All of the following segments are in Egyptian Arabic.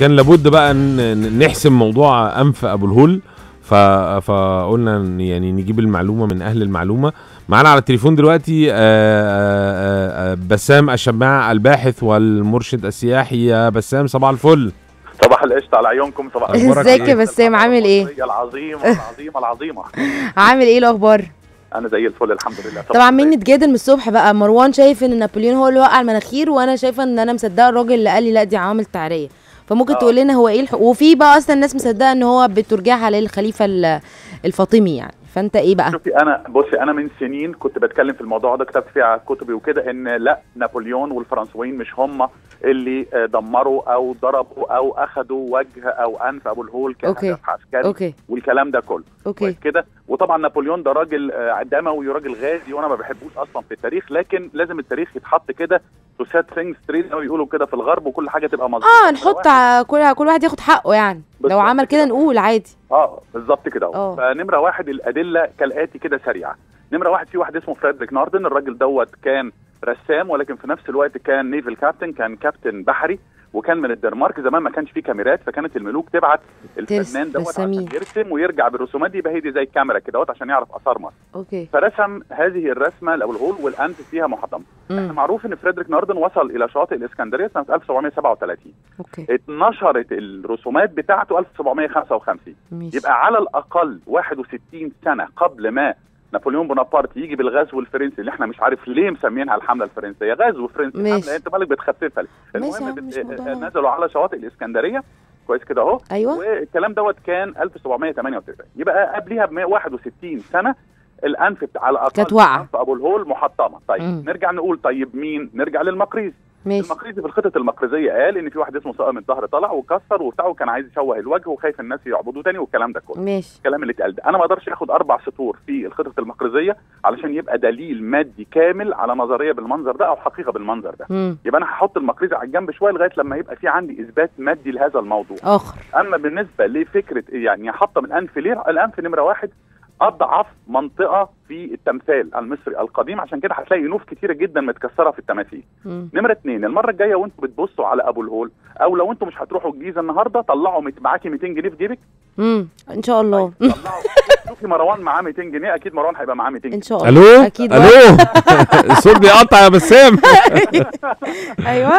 كان لابد بقى ان نحسم موضوع انف ابو الهول ف... فقلنا إن يعني نجيب المعلومه من اهل المعلومه معانا على التليفون دلوقتي آه، آه، آه، بسام الشماع الباحث والمرشد السياحي يا بسام صباح الفل صباح القشطة على عيونكم صباح أخبارك ازيك إيه؟ يا بسام عامل ايه المصرية العظيمة العظيمة العظيمة عامل ايه الاخبار أنا زي الفل الحمد لله طبعا مين نتجادل من الصبح بقى مروان شايف ان نابليون هو اللي وقع المناخير وانا شايفه ان انا مصدقه الراجل اللي قال لي لا دي عوامل تعريه فممكن آه. تقول لنا هو ايه الح... وفي بقى اصلا ناس مصدقه ان هو بترجعها للخليفه ال- الفاطمي يعني فانت ايه بقى شوفي انا بصي انا من سنين كنت بتكلم في الموضوع ده كتبت فيه على كتبي وكده ان لا نابليون والفرنسويين مش هم اللي آه، دمروا او ضربوا او اخذوا وجه او انف ابو الهول أوكي. كهدف عسكري اوكي والكلام ده كله اوكي كويس كده وطبعا نابليون ده راجل آه، دموي وراجل غازي وانا ما بحبوش اصلا في التاريخ لكن لازم التاريخ يتحط كده تو سيت ثينجز ستريت زي ما بيقولوا كده في الغرب وكل حاجه تبقى مظبوطه اه نحط ع- كل كل واحد ياخد حقه يعني لو بالظبط عمل كده كده. نقول عادي اه بالظبط كده آه. اهو فنمره واحد الادله كالاتي كده سريعه نمره واحد في واحد اسمه فريدريك ناردن الراجل دوت كان رسام ولكن في نفس الوقت كان نيفل كابتن كان كابتن بحري وكان من الدنمارك زمان ما كانش فيه كاميرات فكانت الملوك تبعت الفنان دوت عشان رسامين. يرسم ويرجع بالرسومات دي يبقى هي دي زي الكاميرا كده دوت عشان يعرف اثار مصر اوكي فرسم هذه الرسمه لابو الهول والانف فيها محطمه احنا امم معروف ان فريدريك ناردن وصل الى شاطئ الاسكندريه سنه 1737 اوكي اتنشرت الرسومات بتاعته 1755 ماشي يبقى على الاقل 61 سنه قبل ما نابليون بونابرت يجي بالغزو الفرنسي اللي احنا مش عارف ليه مسمينها الحمله الفرنسيه غزو فرنسي ماشي. حمله انت مالك بتخففها ليه؟ ماشي يا المهم عم، بت- مش موضوعنا. نزلوا على شواطئ الاسكندريه كويس كده اهو ايوه والكلام دوت كان 1798 يبقى قبليها ب 161 سنه الانف بتاع على الاقل كانت واقعة. أنف ابو الهول محطمه طيب مم. نرجع نقول طيب مين نرجع للمقريز ماشي المقريزي في الخطط المقريزيه قال ان في واحد اسمه صائم الظهر طلع وكسر وبتاع وكان عايز يشوه الوجه وخايف الناس يعبدوه تاني والكلام ده كله ماشي الكلام اللي اتقال ده انا ما اقدرش اخد اربع سطور في الخطط المقريزيه علشان يبقى دليل مادي كامل على نظريه بالمنظر ده او حقيقه بالمنظر ده امم يبقى انا هحط المقريزي على الجنب شويه لغايه لما يبقى في عندي اثبات مادي لهذا الموضوع اخر اما بالنسبه لفكره يعني احطم الانف ليه الانف نمره واحد اضعف منطقه في التمثال المصري القديم عشان كده هتلاقي نوف كتيره جدا متكسره في التماثيل مم. نمره اتنين المره الجايه وانتوا بتبصوا على ابو الهول او لو انتوا مش هتروحوا الجيزه النهارده طلعوا مت- معاكي 200 جنيه في جيبك امم ان شاء الله طلعوا شوفي مروان معاه 200 جنيه اكيد مروان هيبقى معاه 200 جنيه ان شاء الله الو اكيد الو الصوت بيقطع يا بسام ايوه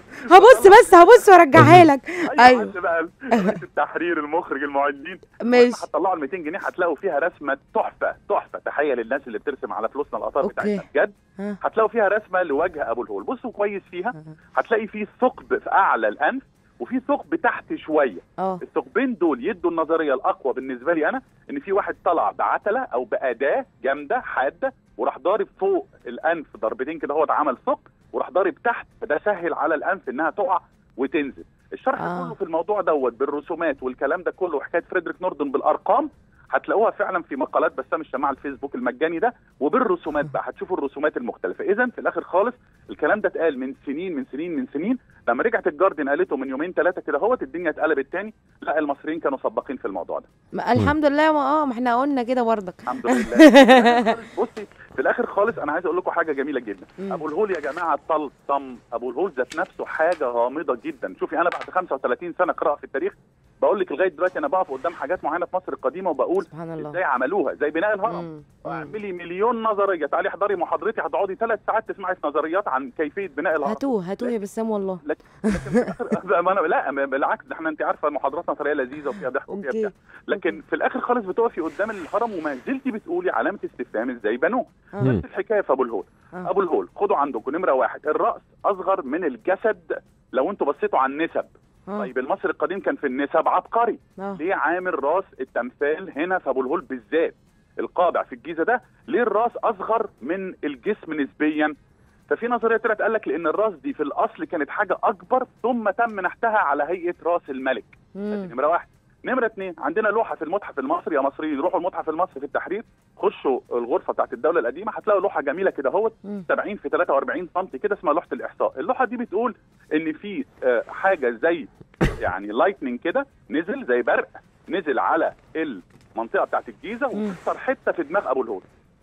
هبص بس هبص وارجعها لك ايوه أيوة. عند بقى رئيس التحرير المخرج المعدين ماشي هتطلعوا ال 200 جنيه هتلاقوا فيها رسمه تحفه تحفه تخيل الناس اللي بترسم على فلوسنا الاثار أوكي. بتاعتنا بجد ها. هتلاقوا فيها رسمه لوجه ابو الهول بصوا كويس فيها هتلاقي في ثقب في اعلى الانف وفي ثقب تحت شويه اه الثقبين دول يدوا النظريه الاقوى بالنسبه لي انا ان في واحد طلع بعتله او باداه جامده حاده وراح ضارب فوق الانف ضربتين كده هو عمل ثقب وراح ضارب تحت فده سهل على الانف انها تقع وتنزل الشرح آه. آه. كله في الموضوع دوت بالرسومات والكلام ده كله وحكايه فريدريك نوردن بالارقام هتلاقوها فعلا في مقالات بسام الشماعه الفيسبوك المجاني ده وبالرسومات بقى هتشوفوا الرسومات المختلفه اذا في الاخر خالص الكلام ده اتقال من سنين من سنين من سنين لما رجعت الجارديان قالته من يومين ثلاثه كده هوت الدنيا اتقلبت تاني لا المصريين كانوا سباقين في الموضوع ده ما- الحمد لله ما اه ما احنا قلنا كده برضك الحمد لله بصي في الاخر خالص انا عايز اقول لكم حاجه جميله جدا مم. ابو الهول يا جماعه طلطم ابو الهول ذات نفسه حاجه غامضه جدا شوفي انا بعد 35 سنه قراءه في التاريخ بقول لك لغايه دلوقتي انا بقف قدام حاجات معينه في مصر القديمه وبقول سبحان الله ازاي عملوها زي بناء الهرم مم. مم. اعملي مليون نظريه تعالي احضري محاضرتي هتقعدي ثلاث ساعات تسمعي في نظريات عن كيفيه بناء الهرم هاتوه هاتوه يا بسام والله لكن لكن في الآخر- ما أنا لا ما- بالعكس ده احنا انت عارفه محاضراتنا طريقه لذيذه وفيها ضحك وفيها اوكي بتاع لكن في الاخر خالص بتقفي قدام الهرم وما زلتي بتقولي علامه استفهام ازاي بنوه آه. مم. نفس الحكايه في ابو الهول آه. ابو الهول خدوا عندكم نمره واحد الراس اصغر من الجسد لو انتوا بصيتوا على النسب آه. طيب المصري القديم كان في النسب عبقري آه. ليه عامل راس التمثال هنا في ابو الهول بالذات القابع في الجيزه ده ليه الراس اصغر من الجسم نسبيا ففي نظريه طلعت قال لك لان الراس دي في الاصل كانت حاجه اكبر ثم تم نحتها على هيئه راس الملك مم. نمره واحد نمره اثنين عندنا لوحه في المتحف المصري يا مصريين روحوا المتحف المصري في التحرير خشوا الغرفه بتاعت الدوله القديمه هتلاقوا لوحه جميله كده اهوت مم. 70 في 43 سم كده اسمها لوحه الاحصاء اللوحه دي بتقول ان في آه، حاجه زي يعني لايتنينج كده نزل زي برق نزل على المنطقه بتاعت الجيزه مم. وكسر حته في دماغ ابو الهول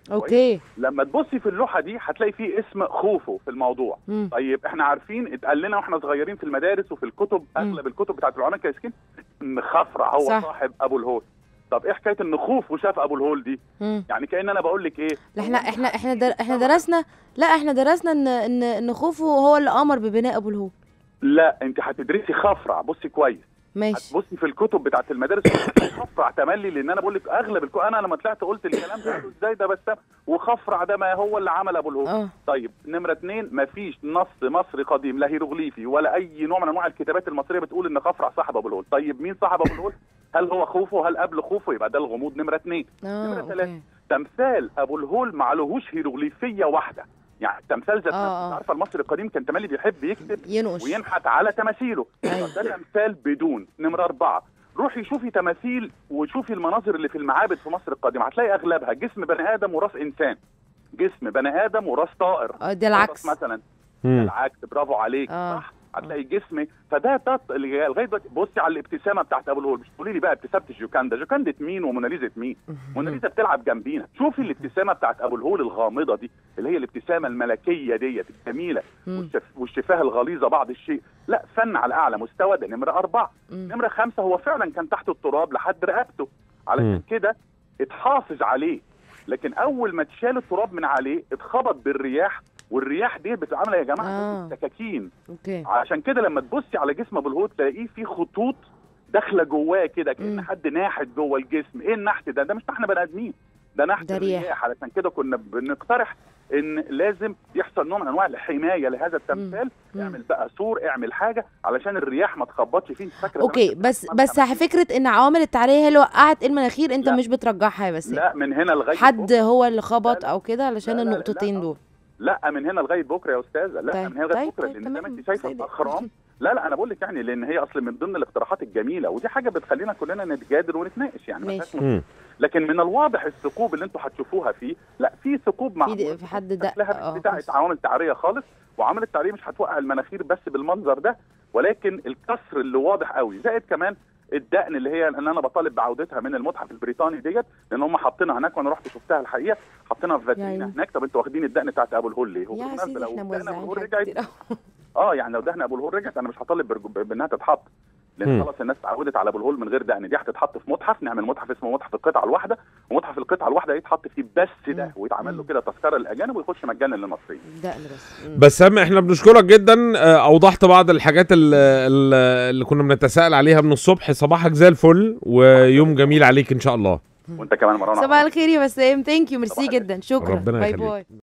اوكي لما تبصي في اللوحه دي هتلاقي فيه اسم خوفو في الموضوع مم. طيب احنا عارفين اتقال لنا واحنا صغيرين في المدارس وفي الكتب اغلب الكتب بتاعت العلماء الكلاسيكيين ان خفرع هو صح. صاحب ابو الهول طب ايه حكايه ان خوفو شاف ابو الهول دي مم. يعني كان انا بقول لك ايه لا احنا احنا احنا در... احنا درسنا لا احنا درسنا ان ان ان خوفو هو اللي امر ببناء ابو الهول لا انت هتدرسي خفرع بصي كويس ماشي هتبصي في الكتب بتاعت المدارس خفرع تملي لان انا بقول لك اغلب الكو... انا لما طلعت قلت الكلام ده قلت ازاي ده بس وخفرع ده ما هو اللي عمل ابو الهول اه طيب نمرة اتنين مفيش نص مصري قديم لا هيروغليفي ولا أي نوع من أنواع الكتابات المصرية بتقول إن خفرع صاحب أبو الهول، طيب مين صاحب أبو الهول؟ هل هو خوفو؟ هل قبل خوفو؟ يبقى ده الغموض نمرة اتنين، اه نمرة ثلاثة اوكي تمثال أبو الهول معلهوش هيروغليفية واحدة، يعني التمثال ذات آه، نفسه آه. عارفة المصري القديم كان تملي بيحب يكتب ينقش وينحت على تماثيله، أيوة. ده تمثال بدون، نمرة أربعة روحي شوفي تماثيل وشوفي المناظر اللي في المعابد في مصر القديمة هتلاقي أغلبها جسم بني آدم وراس إنسان جسم بني آدم وراس طائر اه ده العكس مثلا مم. العكس برافو عليك آه. صح هتلاقي جسمي فده ده اللي لغايه دلوقتي بصي على الابتسامه بتاعت ابو الهول مش تقولي لي بقى ابتسامه الجوكاندا جوكاندا مين وموناليزا مين موناليزا بتلعب جنبينا شوفي الابتسامه بتاعت ابو الهول الغامضه دي اللي هي الابتسامه الملكيه ديت الجميله مم. والشف... والشفاه الغليظه بعض الشيء لا فن على اعلى مستوى ده نمره اربعه مم. نمره خمسه هو فعلا كان تحت التراب لحد رقبته علشان مم. كده اتحافظ عليه لكن اول ما اتشال التراب من عليه اتخبط بالرياح والرياح دي بتتعمل يا جماعه آه. سكاكين اوكي عشان كده لما تبصي على جسم ابو الهول تلاقيه فيه خطوط داخله جواه كده كان مم. حد ناحت جوه الجسم ايه النحت ده ده مش احنا بني ادمين ده نحت ده رياح. الرياح علشان كده كنا بنقترح ان لازم يحصل نوع من انواع الحمايه لهذا التمثال مم. اعمل بقى سور اعمل حاجه علشان الرياح ما تخبطش فيه انت فاكره اوكي زمان بس كان بس مثلاً فكره ان عوامل التعريه هي اللي وقعت المناخير انت لا. مش بترجحها يا بس لا من هنا لغايه حد بكرة. هو اللي خبط لا، لا. او كده علشان لا، لا، لا، النقطتين لا. دول لا من هنا لغايه بكره يا استاذه لا طيب، من هنا لغايه طيب، بكره طيب، لان زي ما تمام. انت شايفه سيدي. الاخرام لا لا انا بقول لك يعني لان هي اصل من ضمن الاقتراحات الجميله ودي حاجه بتخلينا كلنا نتجادل ونتناقش يعني ما ماشي. فيهاش مشكلة. مم. لكن من الواضح الثقوب اللي انتوا هتشوفوها فيه لا في ثقوب في معموله د- في حد دق شكلها اه مش بتاعت بس. عوامل تعريه خالص وعوامل التعريه مش هتوقع المناخير بس بالمنظر ده ولكن الكسر اللي واضح قوي زائد كمان الدقن اللي هي ان انا بطالب بعودتها من المتحف البريطاني ديت لان هم حاطينها هناك وانا رحت شفتها الحقيقه حاطينها في فاترينا يعني. هناك طب انتوا واخدين الدقن بتاعت ابو الهول ليه؟ هو يا بالمناسبة سيدي لو احنا دقن أبو موزعين الهول حاجات رجعت كتير أوي. اه يعني لو دهن ابو الهول رجعت انا مش هطالب برج- بانها تتحط لان مم. خلاص الناس اتعودت على ابو الهول من غير دقن دي هتتحط في متحف نعمل متحف اسمه متحف القطعه الواحده ومتحف القطعه الواحده يتحط فيه بس ده مم. ويتعمل له مم. كده تذكره للاجانب ويخش مجانا للمصريين دقن بس مم. بسام احنا بنشكرك جدا آه، اوضحت بعض الحاجات ال- ال- اللي كنا بنتساءل عليها من الصبح صباحك زي الفل ويوم جميل عليك ان شاء الله وانت كمان مروان صباح الخير يا بسام ثانك يو ميرسي صباح جدا شكرا ربنا باي يخليك. باي